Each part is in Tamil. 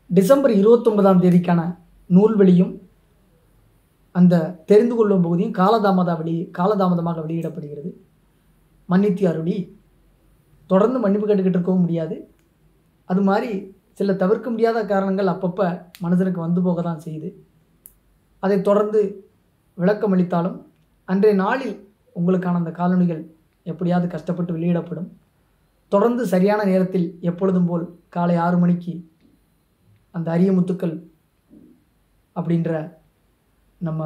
டிசம்பர் இருபத்தொன்பதாம் தேதிக்கான நூல்வெளியும் அந்த தெரிந்து கொள்ளும் பகுதியும் காலதாமத வெளி காலதாமதமாக வெளியிடப்படுகிறது மன்னித்தி அருளி தொடர்ந்து மன்னிப்பு கேட்டுக்கிட்டு இருக்கவும் முடியாது அது மாதிரி சில தவிர்க்க முடியாத காரணங்கள் அப்பப்போ மனிதனுக்கு வந்து போக தான் செய்யுது அதை தொடர்ந்து விளக்கம் அளித்தாலும் அன்றைய நாளில் உங்களுக்கான அந்த காலணிகள் எப்படியாவது கஷ்டப்பட்டு வெளியிடப்படும் தொடர்ந்து சரியான நேரத்தில் எப்பொழுதும் போல் காலை ஆறு மணிக்கு அந்த அரிய முத்துக்கள் அப்படின்ற நம்ம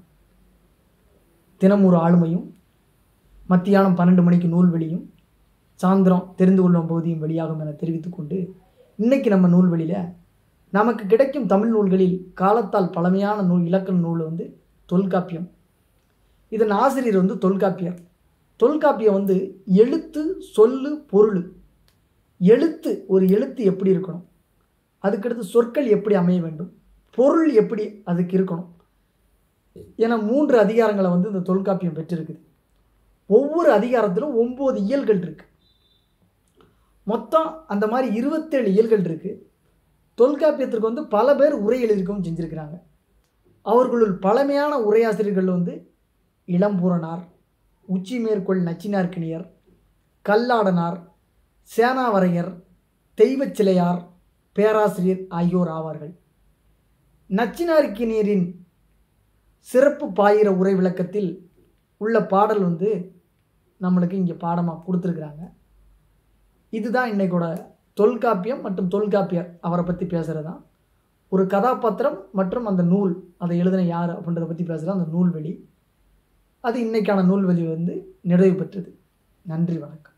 தினம் ஒரு ஆளுமையும் மத்தியானம் பன்னெண்டு மணிக்கு நூல்வெளியும் சாயந்தரம் தெரிந்து கொள்ளும் பகுதியும் வெளியாகும் என தெரிவித்துக்கொண்டு இன்னைக்கு நம்ம நூல்வெளியில் நமக்கு கிடைக்கும் தமிழ் நூல்களில் காலத்தால் பழமையான நூல் இலக்கண நூல் வந்து தொல்காப்பியம் இதன் ஆசிரியர் வந்து தொல்காப்பியர் தொல்காப்பியம் வந்து எழுத்து சொல்லு பொருள் எழுத்து ஒரு எழுத்து எப்படி இருக்கணும் அதுக்கடுத்து சொற்கள் எப்படி அமைய வேண்டும் பொருள் எப்படி அதுக்கு இருக்கணும் என மூன்று அதிகாரங்களை வந்து இந்த தொல்காப்பியம் பெற்றிருக்குது ஒவ்வொரு அதிகாரத்திலும் ஒம்பது இயல்கள் இருக்கு மொத்தம் அந்த மாதிரி இருபத்தேழு இயல்கள் இருக்கு தொல்காப்பியத்திற்கு வந்து பல பேர் உரை எழுதிக்கவும் செஞ்சுருக்கிறாங்க அவர்களுள் பழமையான உரையாசிரியர்கள் வந்து இளம்பூரனார் உச்சி மேற்கொள் நச்சினார்க்கினியர் கல்லாடனார் சேனாவரையர் தெய்வச் சிலையார் பேராசிரியர் ஆகியோர் ஆவார்கள் நச்சினார்க்கினியரின் சிறப்பு பாயிர உரை விளக்கத்தில் உள்ள பாடல் வந்து நம்மளுக்கு இங்கே பாடமாக கொடுத்துருக்குறாங்க இதுதான் இன்னைக்கோட தொல்காப்பியம் மற்றும் தொல்காப்பியர் அவரை பற்றி பேசுகிறது தான் ஒரு கதாபாத்திரம் மற்றும் அந்த நூல் அதை எழுதின யார் அப்படின்றத பற்றி பேசுகிற அந்த நூல்வெளி அது இன்னைக்கான நூல்வெளி வந்து நிறைவு பெற்றது நன்றி வணக்கம்